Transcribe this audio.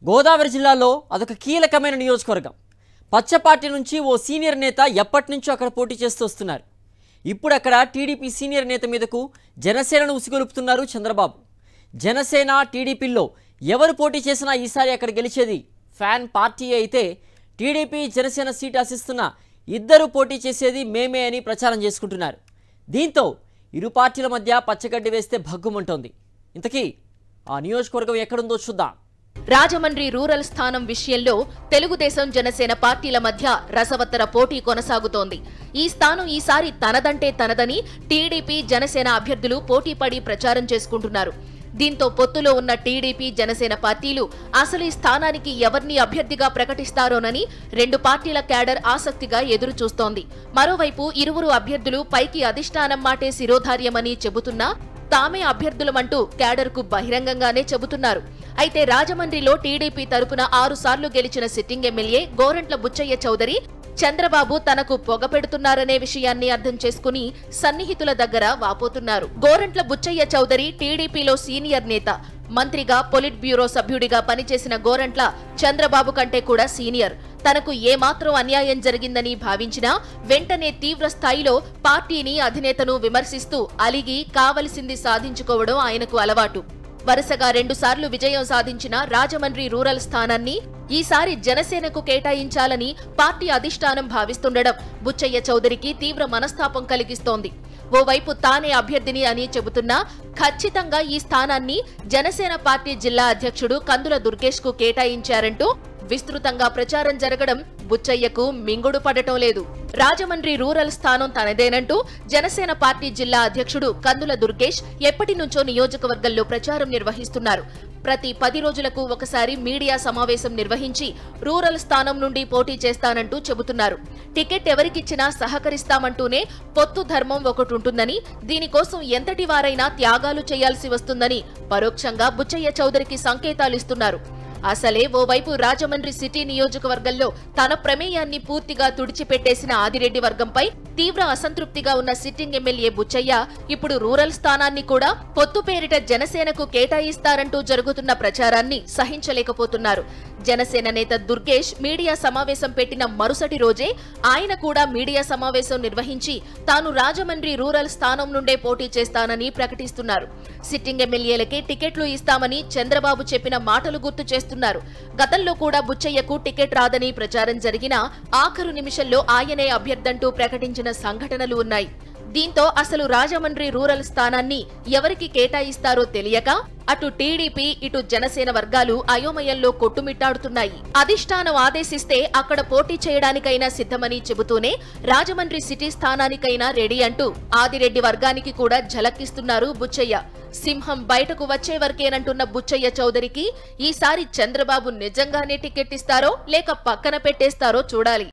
గోదావరి జిల్లాలో అదొక కీలకమైన నియోజకవర్గం పచ్చ పార్టీ నుంచి ఓ సీనియర్ నేత ఎప్పటి నుంచో అక్కడ పోటీ చేస్తూ వస్తున్నారు ఇప్పుడు అక్కడ టీడీపీ సీనియర్ నేత మీదకు జనసేనను ఉసిగొలుపుతున్నారు చంద్రబాబు జనసేన టీడీపీల్లో ఎవరు పోటీ చేసినా ఈసారి అక్కడ గెలిచేది ఫ్యాన్ పార్టీ అయితే టీడీపీ జనసేన సీట్ ఆశిస్తున్న ఇద్దరు పోటీ చేసేది మేమే అని ప్రచారం చేసుకుంటున్నారు దీంతో ఇరు పార్టీల మధ్య పచ్చగడ్డి వేస్తే భగ్గుమంటోంది ఇంతకీ ఆ నియోజకవర్గం ఎక్కడుందో చూద్దాం రాజమండ్రి రూరల్ స్థానం విషయంలో తెలుగుదేశం జనసేన పార్టీల మధ్య రసవత్తర పోటీ కొనసాగుతోంది ఈ స్థానం ఈసారి తనదంటే తనదని టీడీపీ జనసేన అభ్యర్థులు పోటీపడి ప్రచారం చేసుకుంటున్నారు దీంతో పొత్తులో ఉన్న టీడీపీ జనసేన పార్టీలు అసలు ఈ స్థానానికి ఎవరిని అభ్యర్థిగా ప్రకటిస్తారోనని రెండు పార్టీల క్యాడర్ ఆసక్తిగా ఎదురు చూస్తోంది మరోవైపు ఇరువురు అభ్యర్థులు పైకి అధిష్టానం మాటే శిరోధార్యమని చెబుతున్నా తామే అభ్యర్థులమంటూ క్యాడర్కు బహిరంగంగానే చెబుతున్నారు అయితే రాజమండ్రిలో టీడీపీ తరపున ఆరు సార్లు గెలిచిన సిట్టింగ్ ఎమ్మెల్యే గోరంట్ల బుచ్చయ్య చౌదరి చంద్రబాబు తనకు పొగ పెడుతున్నారనే విషయాన్ని అర్థం చేసుకుని సన్నిహితుల దగ్గర వాపోతున్నారు గోరంట్ల బుచ్చయ్య చౌదరి టీడీపీలో సీనియర్ నేత మంత్రిగా పొలిట్ బ్యూరో సభ్యుడిగా పనిచేసిన గోరంట్ల చంద్రబాబు కంటే కూడా సీనియర్ తనకు ఏమాత్రం అన్యాయం జరిగిందని భావించినా వెంటనే తీవ్ర స్థాయిలో పార్టీని అధినేతను విమర్శిస్తూ అలిగి కావలసింది సాధించుకోవడం ఆయనకు అలవాటు వరుసగా రెండుసార్లు విజయం సాధించిన రాజమండ్రి రూరల్ స్థానాన్ని ఈసారి జనసేనకు కేటాయించాలని పార్టీ అధిష్టానం భావిస్తుండడం బుచ్చయ్య చౌదరికి తీవ్ర మనస్తాపం కలిగిస్తోంది ఓవైపు తానే అభ్యర్థిని అని చెబుతున్నా ఖచ్చితంగా ఈ స్థానాన్ని జనసేన పార్టీ జిల్లా అధ్యక్షుడు కందుల దుర్గేష్ కు కేటాయించారంటూ విస్తృతంగా ప్రచారం జరగడం బుచ్చయ్యకు మింగుడు పడటం లేదు రాజమండ్రి రూరల్ స్థానం తనదేనంటూ జనసేన పార్టీ జిల్లా అధ్యక్షుడు కందుల దుర్గేష్ ఎప్పటి నుంచో నియోజకవర్గంలో ప్రచారం నిర్వహిస్తున్నారు ప్రతి పది రోజులకు ఒకసారి మీడియా సమావేశం నిర్వహించి రూరల్ స్థానం నుండి పోటీ చేస్తానంటూ చెబుతున్నారు టికెట్ ఎవరికిచ్చినా సహకరిస్తామంటూనే పొత్తు ధర్మం ఒకటి ఉంటుందని దీనికోసం ఎంతటి వారైనా త్యాగాలు చేయాల్సి వస్తుందని పరోక్షంగా బుచ్చయ్య చౌదరికి సంకేతాలు ఇస్తున్నారు అసలే ఓవైపు రాజమండ్రి సిటీ నియోజకవర్గంలో తన ప్రమేయాన్ని పూర్తిగా తుడిచిపెట్టేసిన ఆదిరెడ్డి వర్గంపై తీవ్ర అసంతృప్తిగా ఉన్న సిట్టింగ్ ఎమ్మెల్యే బుచ్చయ్య ఇప్పుడు రూరల్ స్థానాన్ని కూడా పొత్తు పేరిట జనసేనకు కేటాయిస్తారంటూ జరుగుతున్న ప్రచారాన్ని సహించలేకపోతున్నారు జనసేన నేత దుర్గేష్ మీడియా సమావేశం పెట్టిన మరుసటి రోజే ఆయన కూడా మీడియా సమావేశం నిర్వహించి తాను రాజమండ్రి రూరల్ స్థానం నుండే పోటీ చేస్తానని ప్రకటిస్తున్నారు సిట్టింగ్ ఎమ్మెల్యేలకే టికెట్లు ఇస్తామని చంద్రబాబు చెప్పిన మాటలు గుర్తు చేస్తున్నారు గతంలో కూడా బుచ్చయ్యకు టికెట్ రాదని ప్రచారం జరిగినా ఆఖరు నిమిషంలో ఆయనే అభ్యర్థంటూ ప్రకటించిన సంఘటనలు ఉన్నాయి దీంతో అసలు రాజమండ్రి రూరల్ స్థానాన్ని ఎవరికి కేటాయిస్తారో తెలియక అటు టీడీపీ ఇటు జనసేన వర్గాలు అయోమయంలో కొట్టుమిట్టాడుతున్నాయి అధిష్టానం ఆదేశిస్తే అక్కడ పోటీ చేయడానికైనా సిద్ధమని చెబుతూనే రాజమండ్రి సిటీ స్థానానికైనా రెడీ అంటూ ఆదిరెడ్డి వర్గానికి కూడా ఝలక్కిస్తున్నారు బుచ్చయ్య సింహం బయటకు వచ్చే వరకేనంటున్న బుచ్చయ్య చౌదరికి ఈసారి చంద్రబాబు నిజంగానే టికెట్ ఇస్తారో లేక పక్కన పెట్టేస్తారో చూడాలి